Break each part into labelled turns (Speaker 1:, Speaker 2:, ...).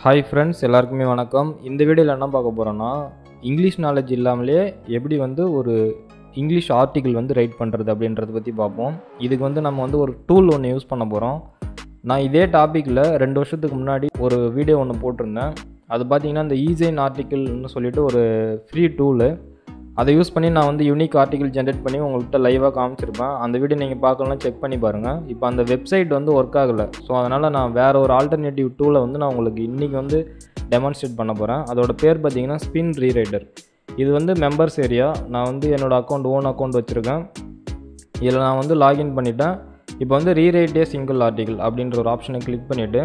Speaker 1: hi friends எல்லாருக்குமே வணக்கம் இந்த வீடியோவில் என்ன பார்க்க போகிறோன்னா இங்கிலீஷ் நாலேஜ் இல்லாமலே எப்படி வந்து ஒரு இங்கிலீஷ் ஆர்டிக்கிள் வந்து ரைட் பண்ணுறது அப்படின்றத பற்றி பார்ப்போம் இதுக்கு வந்து நம்ம வந்து ஒரு டூல் ஒன்று யூஸ் பண்ண போகிறோம் நான் இதே டாப்பிக்கில் ரெண்டு வருஷத்துக்கு முன்னாடி ஒரு வீடியோ ஒன்று போட்டிருந்தேன் அது பார்த்தீங்கன்னா இந்த ஈசைன் ஆர்டிக்கிள்னு சொல்லிட்டு ஒரு ஃப்ரீ டூலு அதை யூஸ் பண்ணி நான் வந்து யூனிக் ஆர்டிகல் ஜென்ரேட் பண்ணி உங்கள்கிட்ட லைவாக காமிச்சிருப்பேன் அந்த வீடியோ நீங்கள் பார்க்கலாம் செக் பண்ணி பாருங்கள் இப்போ அந்த வெப்சைட் வந்து ஒர்க் ஆகலை ஸோ அதனால் நான் வேறு ஒரு ஆல்டர்னேட்டிவ் டூலை வந்து நான் உங்களுக்கு இன்றைக்கி வந்து டெமான்ஸ்ட்ரேட் பண்ண போகிறேன் அதோட பேர் பார்த்தீங்கன்னா ஸ்பின் ரீரைடர் இது வந்து மெம்பர்ஸ் ஏரியா நான் வந்து என்னோடய அக்கௌண்ட் ஓன் அக்கௌண்ட் வச்சுருக்கேன் இதில் நான் வந்து லாகின் பண்ணிட்டேன் இப்போ வந்து ரீரைட்டே சிங்கிள் ஆர்டிகல் அப்படின்ற ஒரு ஆப்ஷனை கிளிக் பண்ணிவிட்டு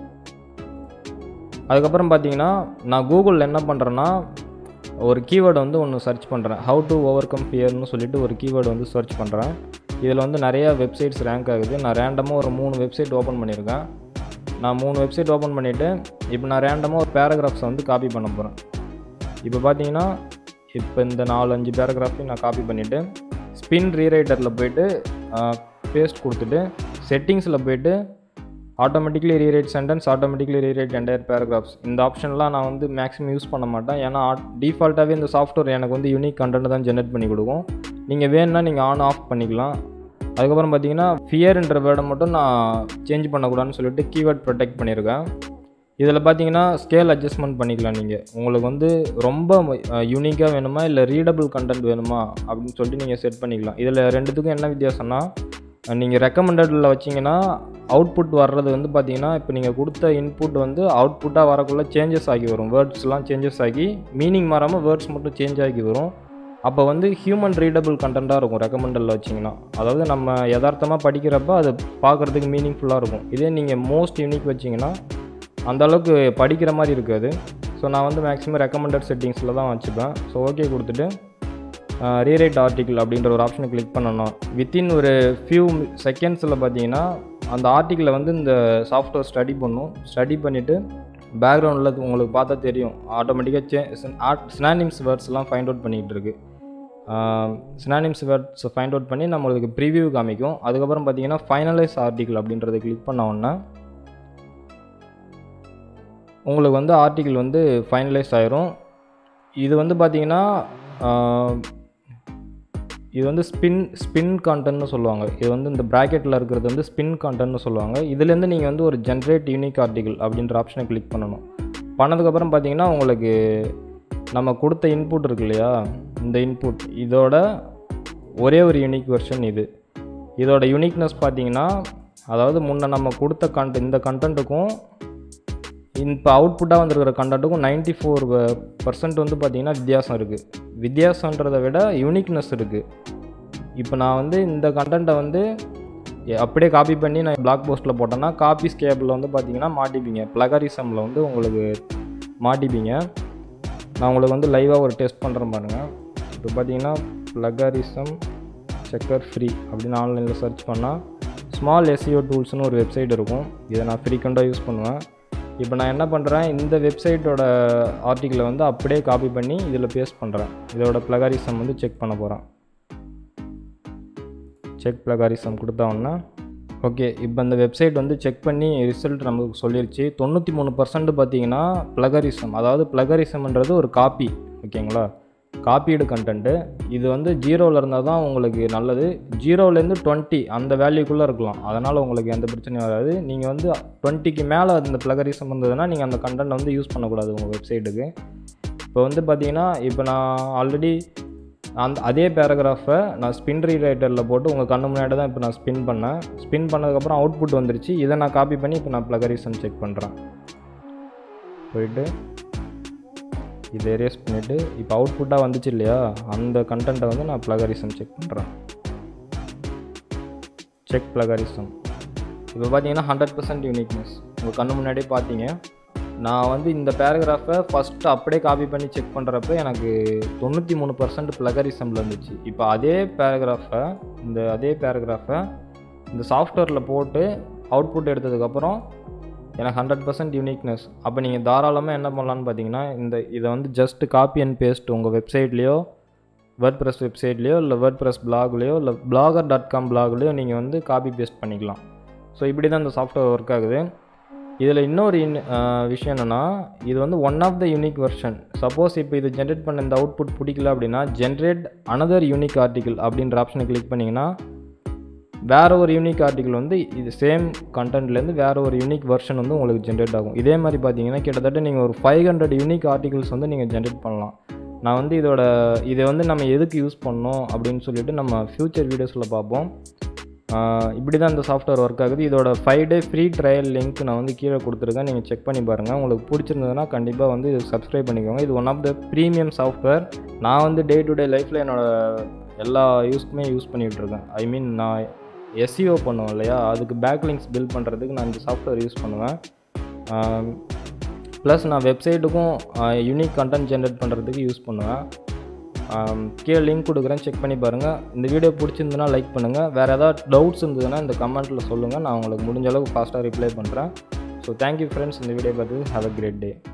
Speaker 1: அதுக்கப்புறம் பார்த்தீங்கன்னா நான் கூகுளில் என்ன பண்ணுறேன்னா ஒரு கீவேர்டு வந்து ஒன்று சர்ச் பண்ணுறேன் ஹவு டு ஓவர் கம் ஃபியர்னு சொல்லிட்டு ஒரு கீவேர்டு வந்து சர்ச் பண்ணுறேன் இதில் வந்து நிறையா வெப்சைட்ஸ் ரேங்க் ஆகுது நான் ரேண்டமாக ஒரு மூணு வெப்சைட் ஓப்பன் பண்ணியிருக்கேன் நான் மூணு வெப்சைட் ஓப்பன் பண்ணிவிட்டு இப்போ நான் ரேண்டமாக ஒரு பேராகிராஃப்ஸை வந்து காப்பி பண்ண போகிறேன் இப்போ பார்த்தீங்கன்னா இப்போ இந்த நாலு அஞ்சு பேராகிராஃபையும் நான் காப்பி பண்ணிவிட்டு ஸ்பின் ரீரைட்டரில் போயிட்டு பேஸ்ட் கொடுத்துட்டு செட்டிங்ஸில் போயிட்டு automatically rewrite sentence automatically rewrite entire paragraphs இந்த ஆப்ஷன்லாம் நான் வந்து மேக்ஸிமம் யூஸ் பண்ண மாட்டேன் ஏன்னா டிஃபால்ட்டாகவே இந்த சாஃப்ட்வேர் எனக்கு வந்து யூனிக் கண்டென்ட் தான் ஜென்ரேட் பண்ணி கொடுக்கும் நீங்கள் வேணும்னா நீங்கள் ஆன் ஆஃப் பண்ணிக்கலாம் அதுக்கப்புறம் பார்த்தீங்கன்னா ஃபியர்ன்ற வேர்டை மட்டும் நான் சேஞ்ச் பண்ணக்கூடாதுன்னு சொல்லிட்டு கீவேர்ட் ப்ரொடெக்ட் பண்ணியிருக்கேன் இதில் பார்த்தீங்கன்னா ஸ்கேல் அட்ஜஸ்ட்மெண்ட் பண்ணிக்கலாம் நீங்கள் உங்களுக்கு வந்து ரொம்ப யூனிக்காக வேணுமா இல்லை ரீடபிள் கண்டென்ட் வேணுமா அப்படின்னு சொல்லிட்டு நீங்கள் செட் பண்ணிக்கலாம் இதில் ரெண்டுத்துக்கும் என்ன வித்தியாசம்னா நீங்கள் ரெக்கமெண்டடில் வச்சிங்கன்னா அவுட்புட் வர்றது வந்து பார்த்தீங்கன்னா இப்போ நீங்கள் கொடுத்த இன்புட் வந்து அவுட்புட்டாக வரக்குள்ள சேஞ்சஸ் ஆகி வரும் வேர்ட்ஸ்லாம் சேஞ்சஸ் ஆகி மீனிங் மாறாமல் வேர்ட்ஸ் மட்டும் சேஞ்ச் ஆகி வரும் அப்போ வந்து ஹியூமன் ரீடபிள் கண்டென்ட்டாக இருக்கும் ரெக்கமெண்டடில் வச்சிங்கன்னா அதாவது நம்ம யதார்த்தமாக படிக்கிறப்ப அது பார்க்குறதுக்கு மீனிங்ஃபுல்லாக இருக்கும் இதே நீங்கள் மோஸ்ட் யூனிக் வச்சிங்கன்னா அந்தளவுக்கு படிக்கிற மாதிரி இருக்காது ஸோ நான் வந்து மேக்ஸிமம் ரெக்கமெண்டட் செட்டிங்ஸில் தான் வச்சுப்பேன் ஸோ ஓகே கொடுத்துட்டு ரீரைட் ஆர்டிக்கிள் அப்படின்ற ஒரு ஆப்ஷனை கிளிக் பண்ணணும் வித்தின் ஒரு ஃபியூ செகண்ட்ஸில் பார்த்தீங்கன்னா அந்த ஆர்டிக்கிளை வந்து இந்த சாஃப்ட்வேர் ஸ்டடி பண்ணும் ஸ்டடி பண்ணிவிட்டு பேக்ரவுண்டில் உங்களுக்கு பார்த்தா தெரியும் ஆட்டோமேட்டிக்காக சே ஸ்னானிம்ஸ் வேர்ட்ஸ்லாம் ஃபைண்ட் அவுட் பண்ணிக்கிட்டு இருக்கு ஸ்னானிம்ஸ் வேர்ட்ஸ் ஃபைண்ட் அவுட் பண்ணி நம்மளுக்கு ப்ரிவியூ காமிக்கும் அதுக்கப்புறம் பார்த்தீங்கன்னா ஃபைனலைஸ் ஆர்டிக்கிள் அப்படின்றத கிளிக் பண்ண உடனே உங்களுக்கு வந்து ஆர்டிக்கிள் வந்து ஃபைனலைஸ் ஆயிரும் இது வந்து பார்த்தீங்கன்னா இது வந்து ஸ்பின் ஸ்பின் கான்டென்ட்னு சொல்லுவாங்க இது வந்து இந்த ப்ராக்கெட்டில் இருக்கிறது வந்து ஸ்பின் கான்டென்ட்னு சொல்லுவாங்க இதுலேருந்து நீங்கள் வந்து ஒரு ஜென்ரேட் யூனிக் ஆர்டிகிள் அப்படின்ற ஆப்ஷனை கிளிக் பண்ணணும் பண்ணதுக்கப்புறம் பார்த்தீங்கன்னா உங்களுக்கு நம்ம கொடுத்த இன்புட் இருக்கு இல்லையா இந்த இன்புட் இதோட ஒரே ஒரு யூனிக் வெர்ஷன் இது இதோட யூனிக்னஸ் பார்த்தீங்கன்னா அதாவது முன்ன நம்ம கொடுத்த கண்ட் இந்த கண்டென்ட்டுக்கும் இப்போ அவுட்புட்டாக வந்திருக்கிற கண்டென்ட்டுக்கும் நைன்ட்டி ஃபோர் பர்சன்ட் வந்து பார்த்திங்கன்னா வித்தியாசம் இருக்குது வித்தியாசன்றதை விட யூனிக்னஸ் இருக்குது இப்போ நான் வந்து இந்த கண்டென்ட்டை வந்து அப்படியே காப்பி பண்ணி நான் பிளாக் போஸ்ட்டில் போட்டேன்னா காப்பி ஸ்கேபில் வந்து பார்த்தீங்கன்னா மாட்டிப்பீங்க ப்ளகரிசமில் வந்து உங்களுக்கு மாட்டிப்பீங்க நான் உங்களுக்கு வந்து லைவாக ஒரு டெஸ்ட் பண்ணுறேன் பாருங்கள் இப்போ பார்த்தீங்கன்னா ப்ளகரிசம் செக்கர் ஃப்ரீ அப்படின்னு ஆன்லைனில் சர்ச் பண்ணால் ஸ்மால் எஸ்இஓ டூல்ஸ்னு ஒரு வெப்சைட் இருக்கும் இதை நான் ஃப்ரீக்வெண்ட்டாக யூஸ் பண்ணுவேன் இப்போ நான் என்ன பண்ணுறேன் இந்த வெப்சைட்டோட ஆர்டிக்கிளை வந்து அப்படியே காப்பி பண்ணி இதில் பேஸ்ட் பண்ணுறேன் இதோட ப்ளகாரிசம் வந்து செக் பண்ண போகிறேன் செக் ப்ளகாரிசம் கொடுத்தோன்னா ஓகே இப்போ இந்த வெப்சைட் வந்து செக் பண்ணி ரிசல்ட் நமக்கு சொல்லிருச்சு தொண்ணூற்றி மூணு பர்சன்ட் பார்த்தீங்கன்னா ப்ளகரிசம் அதாவது ப்ளகரிசம்ன்றது ஒரு காப்பி ஓகேங்களா காப்பீடு கண்டென்ட்டு இது வந்து ஜீரோவில் இருந்தால் தான் உங்களுக்கு நல்லது ஜீரோலேருந்து டுவெண்ட்டி அந்த வேல்யூக்குள்ளே இருக்கலாம் அதனால் உங்களுக்கு எந்த பிரச்சனையும் வராது நீங்கள் வந்து டுவெண்ட்டிக்கு மேலே அந்த ப்ளகரிசம் இருந்ததுன்னா நீங்கள் அந்த கண்டென்ட் வந்து யூஸ் பண்ணக்கூடாது உங்கள் வெப்சைட்டுக்கு இப்போ வந்து பார்த்தீங்கன்னா இப்போ நான் ஆல்ரெடி அந்த அதே பேராகிராஃபை நான் ஸ்பின் ரீரைட்டரில் போட்டு உங்கள் கண்ணு முன்னாடி தான் இப்போ நான் ஸ்பின் பண்ணேன் ஸ்பின் பண்ணதுக்கப்புறம் அவுட்புட் வந்துருச்சு இதை நான் காப்பி பண்ணி இப்போ நான் ப்ளகரிசம் செக் பண்ணுறேன் போயிட்டு இதை எரேஸ் பண்ணிவிட்டு இப்போ அவுட்புட்டாக வந்துச்சு இல்லையா அந்த கண்டென்ட்டை வந்து நான் ப்ளகரிசம் செக் பண்ணுறேன் செக் ப்ளகரிசம் இப்போ பார்த்தீங்கன்னா ஹண்ட்ரட் பர்சன்ட் யூனிக்னஸ் உங்கள் கண்ணு முன்னாடியே பார்த்தீங்க நான் வந்து இந்த பேராகிராஃபை ஃபஸ்ட்டு அப்படியே காப்பி பண்ணி செக் பண்ணுறப்ப எனக்கு தொண்ணூற்றி மூணு பர்சன்ட் ப்ளகரிசமில் இருந்துச்சு இப்போ அதே பேராகிராஃபை இந்த அதே பேராகிராஃபை இந்த சாஃப்ட்வேரில் போட்டு அவுட்புட் எடுத்ததுக்கப்புறம் எனக்கு ஹண்ட்ரட் பர்சன்ட் யூனிக்னஸ் அப்போ நீங்கள் தாராளமாக என்ன பண்ணலான்னு பார்த்தீங்கன்னா இந்த இதை வந்து ஜஸ்ட் காப்பி அண்ட் பேஸ்ட் உங்கள் வெப்சைட்லேயோ வேர்ட் ப்ரெஸ் வெப்சைட்லேயோ இல்லை வேர்ட் ப்ரெஸ் பிளாக்லேயோ இல்லை பிளாகர் டாட் காம் பிளாக்லேயோ நீங்கள் வந்து காப்பி பேஸ்ட் பண்ணிக்கலாம் ஸோ இப்படி தான் இந்த சாஃப்ட்வேர் ஒர்க் ஆகுது இதில் இன்னொரு இன் விஷயம் என்னென்னா இது வந்து one of the unique version suppose இப்போ இது ஜென்ரேட் பண்ண இந்த அவுட்புட் பிடிக்கல அப்படின்னா ஜென்ரேட் அனதர் யூனிக் ஆர்டிகிள் அப்படின்ற ஆப்ஷனை கிளிக் பண்ணிங்கன்னா வேறு ஒரு யூனிக் ஆர்டிகிள் வந்து இது சேம் கண்டென்ட்லேருந்து வேறு ஒரு யூனிக் வெர்ஷன் வந்து உங்களுக்கு ஜென்ரேட் ஆகும் இதே மாதிரி பார்த்தீங்கன்னா கிட்டத்தட்ட நீங்கள் ஒரு ஃபைவ் ஹண்ட்ரட் யூனிக் ஆர்டிகிள்ஸ் வந்து நீங்கள் ஜென்ரேட் பண்ணலாம் நான் வந்து இதோட இதை வந்து நம்ம எதுக்கு யூஸ் பண்ணோம் அப்படின்னு சொல்லிட்டு நம்ம ஃப்யூச்சர் வீடியோஸில் பார்ப்போம் இப்படி தான் இந்த சாஃப்ட்வேர் ஒர்க் ஆகுது இதோட five day free trial link நான் வந்து கீழே கொடுத்துருக்கேன் நீங்கள் செக் பண்ணி பாருங்கள் உங்களுக்கு பிடிச்சிருந்ததுன்னா கண்டிப்பாக வந்து இது சப்ஸ்கிரைப் பண்ணிக்கோங்க இது one of the premium software நான் வந்து டே டு டே லைஃப்பில் என்னோடய எல்லா யூஸ்க்குமே யூஸ் பண்ணிகிட்ருக்கேன் ஐ மீன் நான் எஸ்இஓ பண்ணுவேன் இல்லையா அதுக்கு பேக்லிங்ஸ் பில்ட் பண்ணுறதுக்கு நான் இந்த சாஃப்ட்வேர் யூஸ் பண்ணுவேன் ப்ளஸ் நான் வெப்சைட்டுக்கும் யூனிக் கண்டென்ட் ஜென்ரேட் பண்ணுறதுக்கு யூஸ் பண்ணுவேன் கீழே லிங்க் கொடுக்குறேன் செக் பண்ணி பாருங்கள் இந்த வீடியோ பிடிச்சிருந்துன்னா லைக் பண்ணுங்கள் வேறு ஏதாவது டவுட்ஸ் இருந்ததுன்னா இந்த கமெண்ட்டில் சொல்லுங்கள் நான் உங்களுக்கு முடிஞ்ச அளவுக்கு ஃபாஸ்ட்டாக ரிப்ளை பண்ணுறேன் ஸோ தேங்க்யூ ஃப்ரெண்ட்ஸ் இந்த வீடியோ பார்த்து ஹாவ் அ கிரேட் டே